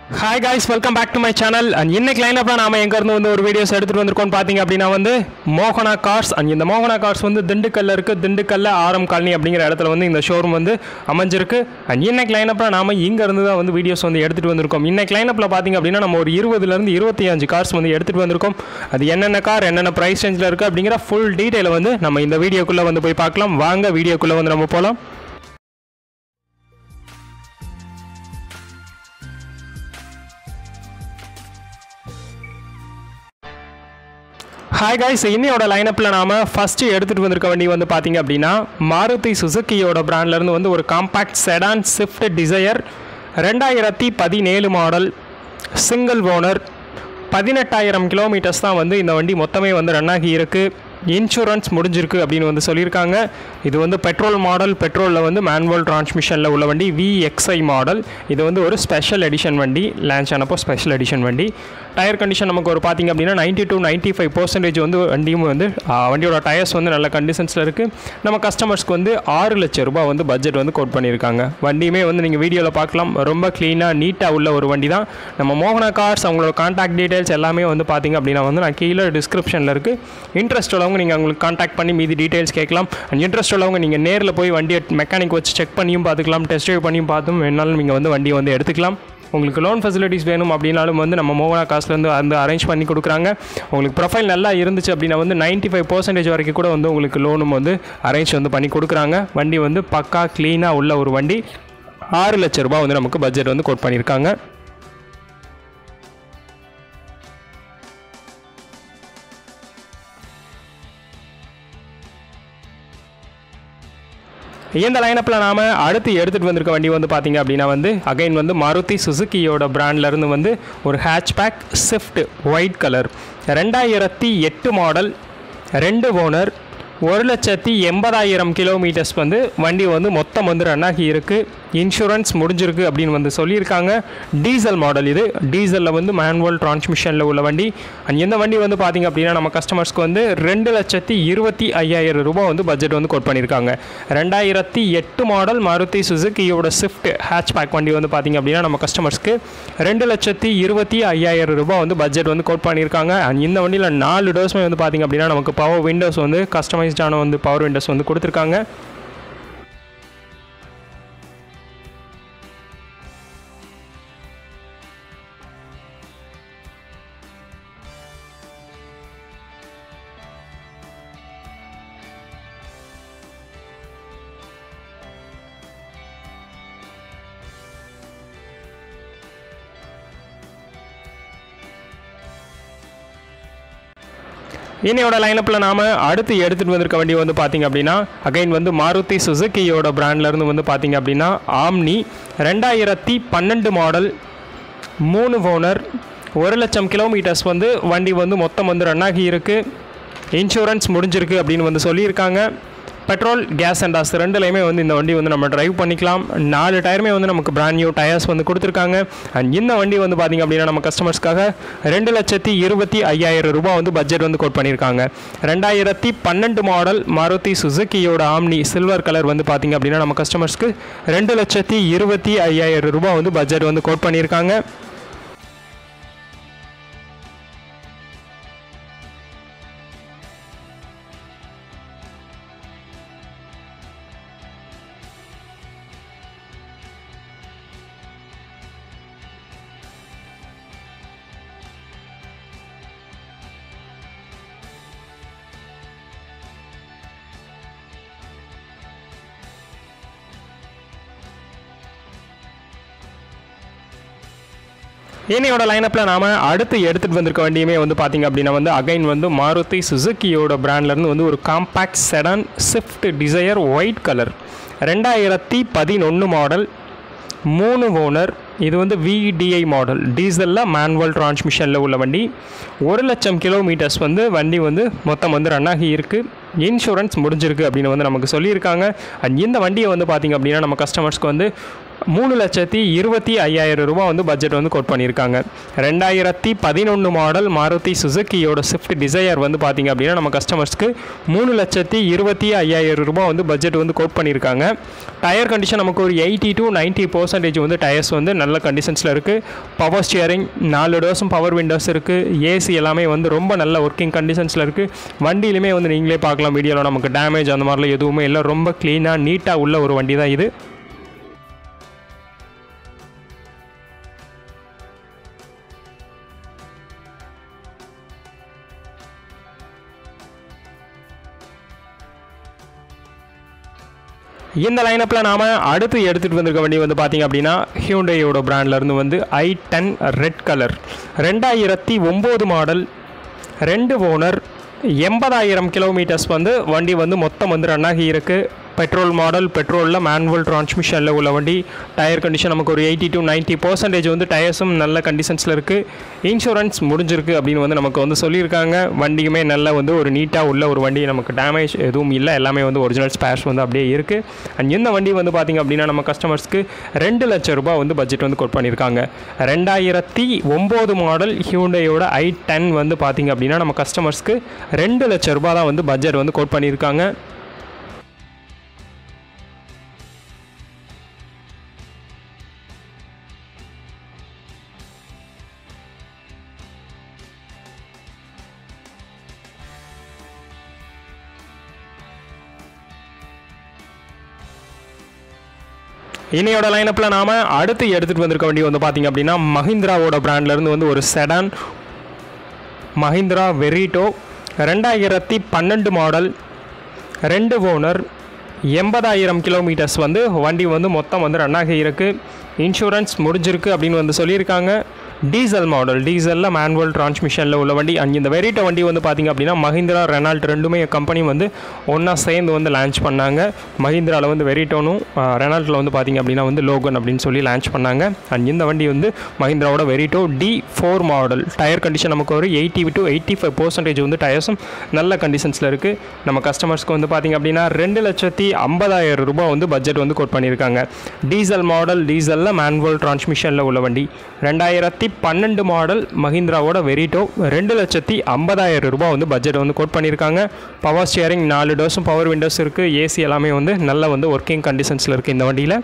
hi guys welcome back to my channel and இன்னைக்கு லைனப்பில் நாம எங்க இருந்து வந்து ஒரு வீடியோஸ் எடுத்துட்டு வந்திருக்கோம் பார்த்தீங்க அப்படின்னா வந்து மோகனா கார்ஸ் அண்ட் இந்த மோகனா கார்ஸ் வந்து திண்டுக்கல்ல இருக்கு திண்டுக்கல்ல ஆரம் காலனி அப்படிங்கிற இடத்துல வந்து இந்த ஷோரூம் வந்து அமைஞ்சிருக்கு அண்ட் இன்னைக்கு லைனப்பில் நாம இங்க இருந்து தான் வந்து வீடியோஸ் வந்து எடுத்துட்டு வந்திருக்கோம் இன்னைக்கு லைனப்பில் பார்த்தீங்க அப்படின்னா நம்ம ஒரு இருபதுல இருந்து இருபத்தி அஞ்சு கார்ஸ் வந்து எடுத்துட்டு வந்திருக்கோம் அது என்னென்ன கார் என்னென்ன ப்ரைஸ் ரேஞ்சில் இருக்கு அப்படிங்கிற ஃபுல் டீட்டெயிலை வந்து நம்ம இந்த வீடியோக்குள்ள வந்து போய் பார்க்கலாம் வாங்க வீடியோக்குள்ள வந்து நம்ம போகலாம் ஹாய் காய்ஸ் இன்னையோட லைனப்பில் நாம ஃபஸ்ட்டு எடுத்துகிட்டு வந்திருக்க வண்டி வந்து பார்த்தீங்க அப்படின்னா மாருதி சுசுக்கியோட பிராண்ட்லேருந்து வந்து ஒரு காம்பாக்ட் செடான் ஸ்விஃப்ட் டிசையர் ரெண்டாயிரத்தி பதினேழு மாடல் சிங்கிள் ஓனர் பதினெட்டாயிரம் கிலோமீட்டர்ஸ் தான் வந்து இந்த வண்டி மொத்தமே வந்து ரன் ஆகி இருக்குது இன்சூரன்ஸ் முடிஞ்சிருக்கு அப்படின்னு வந்து சொல்லியிருக்காங்க இது வந்து பெட்ரோல் மாடல் பெட்ரோலில் வந்து மேனுவல் டிரான்ஸ்மிஷனில் உள்ள வண்டி விஎக்ஸ்ஐ மாடல் இது வந்து ஒரு ஸ்பெஷல் எடிஷன் வண்டி லான்ச் ஆனப்போ ஸ்பெஷல் எடிஷன் வண்டி டயர் கண்டிஷன் நமக்கு ஒரு பார்த்தீங்க அப்படின்னா ninety to ninety five percentage வந்து வண்டியும் வந்து ஆ, வண்டியோட டயர்ஸ் வந்து நல்ல கண்டிஷன்ஸில் இருக்குது நம்ம கஸ்டமர்ஸ்க்கு வந்து ஆறு லட்சம் ரூபாய் வந்து பட்ஜெட் வந்து கோட் பண்ணியிருக்காங்க வண்டியுமே வந்து நீங்கள் வீடியோவில் பார்க்கலாம் ரொம்ப க்ளீனாக நீட்டாக உள்ள ஒரு வண்டி தான் நம்ம மோகனா கார்ஸ் அவங்களோட கான்டாக்ட் டீடைல்ஸ் எல்லாமே வந்து பார்த்தீங்க அப்படின்னா வந்து நான் கீழே டிஸ்கிரிப்ஷனில் இருக்குது இன்ட்ரெஸ்ட் உள்ளவங்க நீங்கள் அவங்களுக்கு கான்டாக்ட் பண்ணி மீதி டீடைல்ஸ் கேட்கலாம் அண்ட் இன்ட்ரெஸ்ட் உள்ளவங்க நீங்கள் நேரில் போய் வண்டியை மெக்கானிக் வச்சு செக் பண்ணியும் பார்த்துக்கலாம் டெஸ்ட் ட்ரைவ் பண்ணியும் பார்த்தும் வேணாலும் நீங்கள் வந்து வண்டியை வந்து எடுத்துக்கலாம் உங்களுக்கு லோன் ஃபெசிலிட்டிஸ் வேணும் அப்படின்னாலும் வந்து நம்ம மோகனா காசுலேருந்து வந்து அரேஞ்ச் பண்ணி கொடுக்குறாங்க உங்களுக்கு ப்ரொஃபைல் நல்லா இருந்துச்சு அப்படின்னா வந்து 95% ஃபைவ் பர்சன்டேஜ் வரைக்கும் கூட வந்து உங்களுக்கு லோனும் வந்து அரேஞ்ச் வந்து பண்ணி கொடுக்குறாங்க வண்டி வந்து பக்கா க்ளீனாக உள்ள ஒரு வண்டி ஆறு லட்ச ரூபாய் வந்து நமக்கு பட்ஜெட் வந்து கோட் பண்ணியிருக்காங்க இந்த லைனப்பில் நாம அடுத்து எடுத்துகிட்டு வந்திருக்க வண்டி வந்து பார்த்தீங்க அப்படின்னா வந்து அகைன் வந்து மாருதி சுசுக்கியோட பிராண்ட்ல இருந்து வந்து ஒரு ஹேட்ச்பேக் ஸ்விஃப்ட் ஒயிட் கலர் ரெண்டாயிரத்தி எட்டு மாடல் ரெண்டு ஓனர் ஒரு லட்சத்தி எண்பதாயிரம் கிலோமீட்டர்ஸ் வந்து வண்டி வந்து மொத்தம் வந்து ரன் ஆகி இருக்குது இன்சூரன்ஸ் முடிஞ்சிருக்கு அப்படின்னு வந்து சொல்லியிருக்காங்க டீசல் மாடல் இது டீசலில் வந்து மேனுவல் டிரான்ஸ்மிஷனில் உள்ள வண்டி அண்ட் இந்த வண்டி வந்து பார்த்திங்க அப்படின்னா நம்ம கஸ்டமர்ஸ்க்கு வந்து ரெண்டு லட்சத்தி இருபத்தி ஐயாயிரம் ரூபாய் வந்து பட்ஜெட் வந்து கோட் பண்ணியிருக்காங்க ரெண்டாயிரத்தி எட்டு மாடல் மாருதி சுசுக்கியோட ஸ்விஃப்ட் ஹேட்ச்பேக் வண்டி வந்து பார்த்திங்க அப்படின்னா நம்ம கஸ்டமர்ஸ்க்கு ரெண்டு லட்சத்தி இருபத்தி ஐயாயிரம் ரூபாய் வந்து பட்ஜெட் வந்து கோட் பண்ணியிருக்காங்க அண்ட் இந்த வண்டியில் நாலு டோர்ஸுமே வந்து பார்த்திங்க அப்படின்னா நமக்கு பவர் விண்டோஸ் வந்து கஸ்டமைஸ்டான வந்து பவர் விண்டோஸ் வந்து கொடுத்துருக்காங்க இன்னையோட லைனப்பில் நாம அடுத்து எடுத்துகிட்டு வந்திருக்க வண்டி வந்து பார்த்தீங்க அப்படின்னா அகைன் வந்து மாருதி சுசுக்கியோட பிராண்ட்லேருந்து வந்து பார்த்தீங்க அப்படின்னா ஆம்னி ரெண்டாயிரத்தி பன்னெண்டு மாடல் மூணு ஓனர் ஒரு லட்சம் கிலோமீட்டர்ஸ் வந்து வண்டி வந்து மொத்தம் வந்து ரன் ஆகி இருக்கு இன்சூரன்ஸ் முடிஞ்சிருக்கு அப்படின்னு வந்து சொல்லியிருக்காங்க பெட்ரோல் கேஸ் அண்ட் ஆஸ் ரெண்டுலையுமே வந்து இந்த வண்டி வந்து நம்ம டிரைவ் பண்ணிக்கலாம் நாலு டயருமே வந்து நமக்கு பிராண்ட் நியூ டயர்ஸ் வந்து கொடுத்துருக்காங்க அண்ட் இந்த வண்டி வந்து பார்த்திங்க அப்படின்னா நம்ம கஸ்டமர்ஸ்க்காக ரெண்டு லட்சத்தி இருபத்தி ஐயாயிரம் ரூபாய் வந்து பட்ஜெட் வந்து கோட் பண்ணியிருக்காங்க ரெண்டாயிரத்தி பன்னெண்டு மாடல் மாருதி சுசுக்கியோட ஆம்னி சில்வர் கலர் வந்து பார்த்திங்க அப்படின்னா நம்ம கஸ்டமர்ஸ்க்கு ரெண்டு லட்சத்தி இருபத்தி ஐயாயிரம் ரூபாய் வந்து பட்ஜெட் வந்து கோட் பண்ணியிருக்காங்க இன்னையோட லைனப்பில் நாம அடுத்து எடுத்துகிட்டு வந்திருக்க வண்டியுமே வந்து பார்த்தீங்க அப்படின்னா வந்து அகைன் வந்து மாருதி சுசுக்கியோட பிராண்ட்லேருந்து வந்து ஒரு compact sedan Swift Dzire white colour ரெண்டாயிரத்தி பதினொன்று மாடல் மூணு ஓனர் இது வந்து விடிஐ மாடல் டீசலில் மேனுவல் டிரான்ஸ்மிஷனில் உள்ள வண்டி ஒரு லட்சம் கிலோமீட்டர்ஸ் வந்து வண்டி வந்து மொத்தம் வந்து ரன் ஆகி இருக்குது இன்சூரன்ஸ் முடிஞ்சிருக்கு அப்படின்னு வந்து நமக்கு சொல்லியிருக்காங்க அண்ட் இந்த வண்டியை வந்து பார்த்திங்க அப்படின்னா நம்ம கஸ்டமர்ஸ்க்கு வந்து மூணு லட்சத்தி இருபத்தி ஐயாயிரம் ரூபாய் வந்து பட்ஜெட் வந்து கோட் பண்ணியிருக்காங்க ரெண்டாயிரத்தி பதினொன்று மாடல் மாருதி சுசுக்கியோட ஸ்விஃப்ட் டிசையர் வந்து பார்த்திங்க அப்படின்னா நம்ம கஸ்டமர்ஸ்க்கு மூணு லட்சத்தி இருபத்தி ஐயாயிரம் ரூபாய் வந்து பட்ஜெட் வந்து கோட் பண்ணியிருக்காங்க டயர் கண்டிஷன் நமக்கு ஒரு எயிட்டி டு நைன்ட்டி பர்சன்டேஜ் வந்து டயர்ஸ் வந்து நல்ல கண்டிஷன்ஸில் இருக்குது பவர் ஸ்டியரிங் நாலு டோர்ஸும் பவர் விண்டோஸ் இருக்குது ஏசி எல்லாமே வந்து ரொம்ப நல்ல ஒர்க்கிங் கண்டிஷன்ஸில் இருக்குது வண்டியிலுமே வந்து நீங்களே பார்க்கலாம் வீடியோவில் நமக்கு டேமேஜ் அந்த மாதிரிலாம் எதுவுமே இல்லை ரொம்ப க்ளீனாக நீட்டாக உள்ள ஒரு வண்டி தான் இது இந்த லைனப்பில் நாம் அடுத்து எடுத்துகிட்டு வந்திருக்க வண்டி வந்து பார்த்திங்க அப்படின்னா ஹியூண்டையோட பிராண்ட்லேருந்து வந்து ஐ டென் ரெட் கலர் ரெண்டாயிரத்தி ஒம்பது மாடல் ரெண்டு ஓனர் எண்பதாயிரம் கிலோமீட்டர்ஸ் வந்து வண்டி வந்து மொத்தம் வந்து ரன் ஆகி இருக்குது பெட்ரோல் மாடல் பெட்ரோலில் மேனுவல் டிரான்ஸ்மிஷனில் உள்ள வண்டி டயர் கண்டிஷன் நமக்கு ஒரு எயிட்டி டு நைன்ட்டி பர்சன்டேஜ் வந்து டயர்ஸும் நல்ல கண்டிஷன்ஸில் இருக்குது இன்சூரன்ஸ் முடிஞ்சிருக்கு அப்படின்னு வந்து நமக்கு வந்து சொல்லியிருக்காங்க வண்டியுமே நல்ல வந்து ஒரு நீட்டாக உள்ள ஒரு வண்டி நமக்கு டேமேஜ் எதுவும் இல்லை எல்லாமே வந்து ஒரிஜினல் ஸ்பேர்ஸ் வந்து அப்படியே இருக்குது அண்ட் இந்த வண்டி வந்து பார்த்திங்க அப்படின்னா நம்ம கஸ்டமர்ஸ்க்கு ரெண்டு லட்சம் ரூபாய் வந்து பட்ஜெட் வந்து கோட் பண்ணியிருக்காங்க ரெண்டாயிரத்தி ஒம்பது மாடல் ஹியூண்டையோட ஐ டென் வந்து பார்த்திங்க அப்படின்னா நம்ம கஸ்டமர்ஸ்க்கு ரெண்டு லட்சம் ரூபாய் தான் வந்து பட்ஜெட் வந்து கோட் பண்ணியிருக்காங்க இன்னையோட லைனப்பில் நாம் அடுத்து எடுத்துகிட்டு வந்திருக்க வண்டி வந்து பார்த்திங்க அப்படின்னா மஹிந்திராவோட பிராண்ட்லேருந்து வந்து ஒரு செடான் மஹிந்திரா வெரிட்டோ ரெண்டாயிரத்தி பன்னெண்டு மாடல் ரெண்டு ஓனர் எண்பதாயிரம் கிலோமீட்டர்ஸ் வந்து வண்டி வந்து மொத்தம் வந்து ரன் ஆகி இருக்குது இன்சூரன்ஸ் முடிஞ்சிருக்கு அப்படின்னு வந்து சொல்லியிருக்காங்க டீசல் மாடல் டீசலில் மேனுவல் டிரான்ஸ்மிஷனில் உள்ள வண்டி அண்ட் இந்த வெரிட்ட வண்டி வந்து பார்த்திங்க அப்படின்னா மஹிந்திரா ரெனால்ட் ரெண்டுமே கம்பெனி வந்து ஒன்றா சேர்ந்து வந்து லான்ச் பண்ணாங்க மஹிந்திராவில் வந்து வெரிட்டோனும் ரெனால்ட்டில் வந்து பார்த்திங்க அப்படின்னா வந்து லோகன் அப்படின்னு சொல்லி லான்ச் பண்ணாங்க அண்ட் இந்த வண்டி வந்து மஹிந்திராவோட Verito D four model tyre condition நமக்கு ஒரு eighty to eighty five percentage வந்து டயர்ஸும் நல்ல கண்டிஷன்ஸில் இருக்குது நம்ம கஸ்டமர்ஸ்க்கு வந்து பார்த்திங்க அப்படின்னா ரெண்டு லட்சத்தி ஐம்பதாயிரம் ரூபாய் வந்து பட்ஜெட் வந்து கோட் பண்ணியிருக்காங்க டீசல் மாடல் டீசலில் மேனுவல் டிரான்ஸ்மிஷனில் உள்ள வண்டி ரெண்டாயிரத்தி பன்னெண்டு மாடல் மஹிந்திராவோட வெரிட்டோ ரெண்டு லட்சத்தி ஐம்பதாயிரம் ரூபாய் வந்து பட்ஜெட் வந்து கோட் பண்ணியிருக்காங்க பவர் ஸ்டியரிங் நாலு டோர்ஸும் பவர் விண்டோஸ் இருக்குது ஏசி எல்லாமே வந்து நல்ல வந்து ஒர்க்கிங் கண்டிஷன்ஸில் இருக்குது இந்த வண்டியில்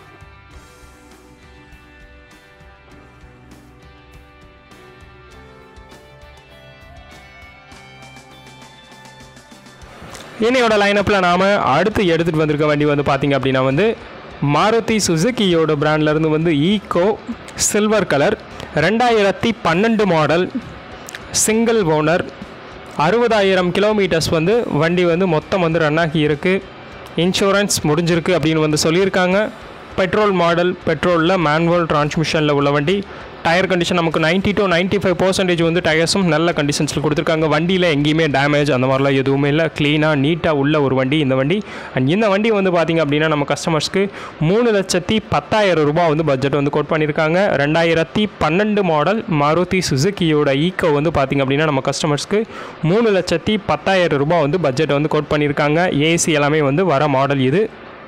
இன்னையோட லைனப்பில் நாம் அடுத்து எடுத்துகிட்டு வந்திருக்க வண்டி வந்து பார்த்திங்க அப்படின்னா வந்து மாருதி சுசுக்கியோட பிராண்ட்லேருந்து வந்து ஈகோ சில்வர் கலர் ரெண்டாயிரத்தி பன்னெண்டு மாடல் சிங்கிள் ஓனர் அறுபதாயிரம் கிலோமீட்டர்ஸ் வந்து வண்டி வந்து மொத்தம் வந்து ரன் ஆகி இருக்குது இன்சூரன்ஸ் முடிஞ்சிருக்கு அப்படின்னு வந்து சொல்லியிருக்காங்க பெட்ரோல் மாடல் பெட்ரோலில் மேனுவல் டிரான்ஸ்மிஷனில் உள்ள வண்டி டயர் கண்டிஷன் நமக்கு ninety to ninety five percentage வந்து டயர்ஸும் நல்ல கண்டிஷன்ஸில் கொடுத்துருக்காங்க வண்டியில் எங்கேயுமே டேமேஜ் அந்த மாதிரிலாம் எதுவுமே இல்லை க்ளீனாக நீட்டாக உள்ள ஒரு வண்டி இந்த வண்டி அண்ட் இந்த வண்டி வந்து பார்த்திங்க அப்படின்னா நம்ம கஸ்டமர்ஸ்க்கு மூணு லட்சத்தி பத்தாயிரம் ரூபாய் வந்து பட்ஜெட் வந்து கோட் பண்ணியிருக்காங்க ரெண்டாயிரத்தி பன்னெண்டு மாடல் மாருதி சுசுக்கியோட ஈக்கோ வந்து பார்த்திங்க அப்படின்னா நம்ம கஸ்டமர்ஸ்க்கு மூணு லட்சத்தி பத்தாயிரம் ரூபாய் வந்து பட்ஜெட் வந்து கோட் பண்ணியிருக்காங்க ஏசி எல்லாமே வந்து வர மாடல் இது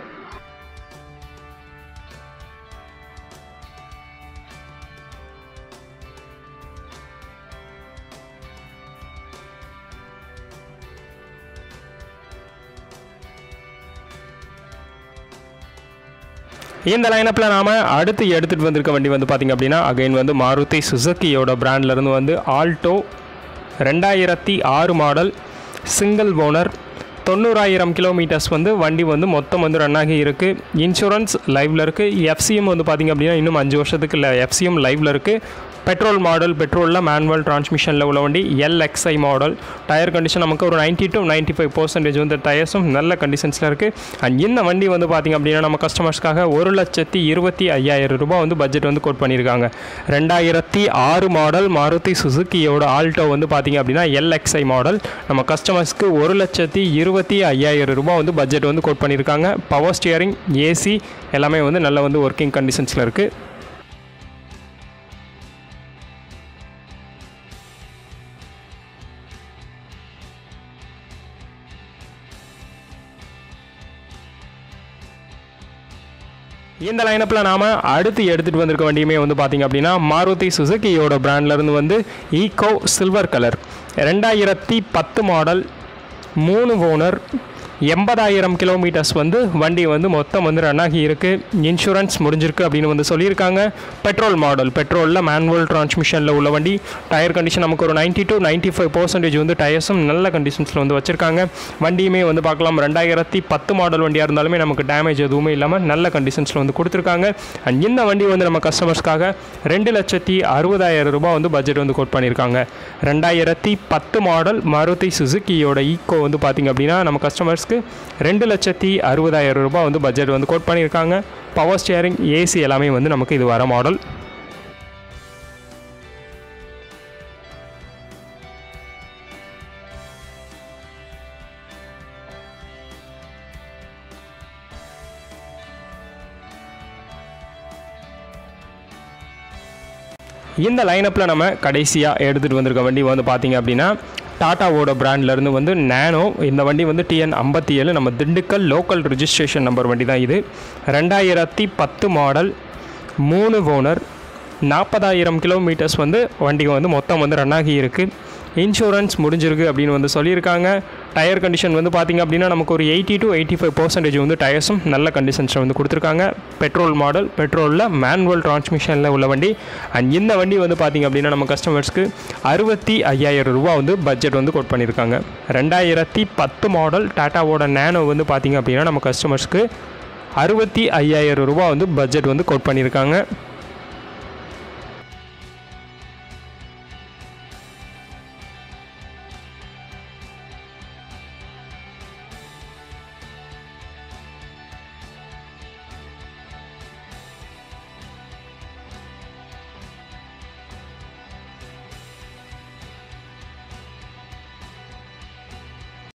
இந்த லைனப்பில் நாம் அடுத்து எடுத்துகிட்டு வந்திருக்க வண்டி வந்து பார்த்திங்க அப்படின்னா அகைன் வந்து மாருதி சுசுக்கியோட பிராண்ட்லேருந்து வந்து ஆல்டோ ரெண்டாயிரத்தி ஆறு மாடல் சிங்கிள் ஓனர் தொண்ணூறாயிரம் கிலோமீட்டர்ஸ் வந்து வண்டி வந்து மொத்தம் வந்து ரன் ஆகி இருக்குது இன்சூரன்ஸ் லைவில் இருக்குது எஃப்சிஎம் வந்து பார்த்திங்க அப்படின்னா இன்னும் அஞ்சு வருஷத்துக்கு இல்லை எஃப்சிஎம் லைவில் இருக்குது பெட்ரோல் மாடல் பெட்ரோலில் மேனுவல் டிரான்ஸ்மிஷனில் உள்ள வண்டி எல்எக்ஸ்ஐ மாடல் டயர் கண்டிஷன் நமக்கு ஒரு ninety to ninety five percentage வந்து டயர்ஸும் நல்ல கண்டிஷன்ஸில் இருக்குது அண்ட் இந்த வண்டி வந்து பார்த்திங்க அப்படின்னா நம்ம கஸ்டமர்ஸ்க்காக ஒரு லட்சத்தி இருபத்தி ஐயாயிரம் ரூபாய் வந்து பட்ஜெட் வந்து கோட் பண்ணியிருக்காங்க ரெண்டாயிரத்தி ஆறு மாடல் மாருதி சுசுக்கியோட ஆல்டோ வந்து பார்த்திங்க அப்படின்னா எல்எக்ஸ்ஐ மாடல் நம்ம கஸ்டமர்ஸ்க்கு ஒரு லட்சத்தி இருபத்தி ஐயாயிரம் ரூபாய் வந்து பட்ஜெட் வந்து கோட் பண்ணியிருக்காங்க பவர் ஸ்டியரிங் ஏசி எல்லாமே வந்து நல்ல வந்து ஒர்க்கிங் கண்டிஷன்ஸில் இருக்குது இந்த லைனப்பில் நாம் அடுத்து எடுத்துகிட்டு வந்திருக்க வண்டியுமே வந்து பார்த்திங்க அப்படின்னா மாருதி சுசுக்கியோட பிராண்ட்லேருந்து வந்து ஈகோ சில்வர் கலர் ரெண்டாயிரத்தி பத்து மாடல் மூணு ஓனர் எண்பதாயிரம் கிலோமீட்டர்ஸ் வந்து வண்டி வந்து மொத்தம் வந்து ரன் ஆகி இருக்குது இன்சூரன்ஸ் முடிஞ்சிருக்கு அப்படின்னு வந்து சொல்லியிருக்காங்க பெட்ரோல் மாடல் பெட்ரோலில் மேனுவல் டிரான்ஸ்மிஷனில் உள்ள வண்டி டயர் கண்டிஷன் நமக்கு ஒரு 90 டு 95% ஃபைவ் பர்சன்டேஜ் வந்து டயர்ஸும் நல்ல கண்டிஷன்ஸில் வந்து வச்சுருக்காங்க வண்டியுமே வந்து பார்க்கலாம் ரெண்டாயிரத்தி பத்து மாடல் வண்டியாக இருந்தாலுமே நமக்கு டேமேஜ் எதுவுமே இல்லாமல் நல்ல கண்டிஷன்ஸில் வந்து கொடுத்துருக்காங்க அண்ட் இந்த வண்டி வந்து நம்ம கஸ்டமர்ஸ்க்காக ரெண்டு லட்சத்தி அறுபதாயிரம் ரூபாய் வந்து பட்ஜெட் வந்து கோட் பண்ணியிருக்காங்க ரெண்டாயிரத்தி பத்து மாடல் மாருதி சுசுக்கியோட ஈக்கோ வந்து பார்த்திங்க அப்படின்னா நம்ம கஸ்டமர்ஸ்க்கு ரெண்டு லட்சத்தி அறுபதாயிரம் ரூபாய் வந்து பட்ஜெட் வந்து கோட் பண்ணியிருக்காங்க பவர் ஸ்டியரிங் ஏசி எல்லாமே வந்து நமக்கு இது வர மாடல் இந்த லைனப்பில் நம்ம கடைசியாக எடுத்துகிட்டு வந்திருக்க வண்டி வந்து பார்த்திங்க அப்படின்னா டாட்டாவோட பிராண்ட்லேருந்து வந்து நேனோ இந்த வண்டி வந்து டிஎன் ஐம்பத்தி ஏழு நம்ம திண்டுக்கல் லோக்கல் ரிஜிஸ்ட்ரேஷன் நம்பர் வண்டி தான் இது ரெண்டாயிரத்தி பத்து மாடல் மூணு ஓனர் நாற்பதாயிரம் கிலோமீட்டர்ஸ் வந்து வண்டி வந்து மொத்தம் வந்து ரன் ஆகி இருக்குது இன்சூரன்ஸ் முடிஞ்சிருக்கு அப்படின்னு வந்து சொல்லியிருக்காங்க டயர் கண்டிஷன் வந்து பார்த்திங்க அப்படின்னா நமக்கு ஒரு eighty to eighty five percentage வந்து டயர்ஸும் நல்ல கண்டிஷன்ஸில் வந்து கொடுத்துருக்காங்க பெட்ரோல் மாடல் பெட்ரோலில் மேனுவல் டிரான்ஸ்மிஷனில் உள்ள வண்டி அண்ட் இந்த வண்டி வந்து பார்த்திங்க அப்படின்னா நம்ம கஸ்டமர்ஸ்க்கு அறுபத்தி ஐயாயிரம் ரூபா வந்து பட்ஜெட் வந்து கோட் பண்ணியிருக்காங்க ரெண்டாயிரத்தி பத்து மாடல் டாட்டாவோட நேனோ வந்து பார்த்திங்க அப்படின்னா நம்ம கஸ்டமர்ஸ்க்கு அறுபத்தி ஐயாயிரம் ரூபா வந்து பட்ஜெட் வந்து கோட் பண்ணியிருக்காங்க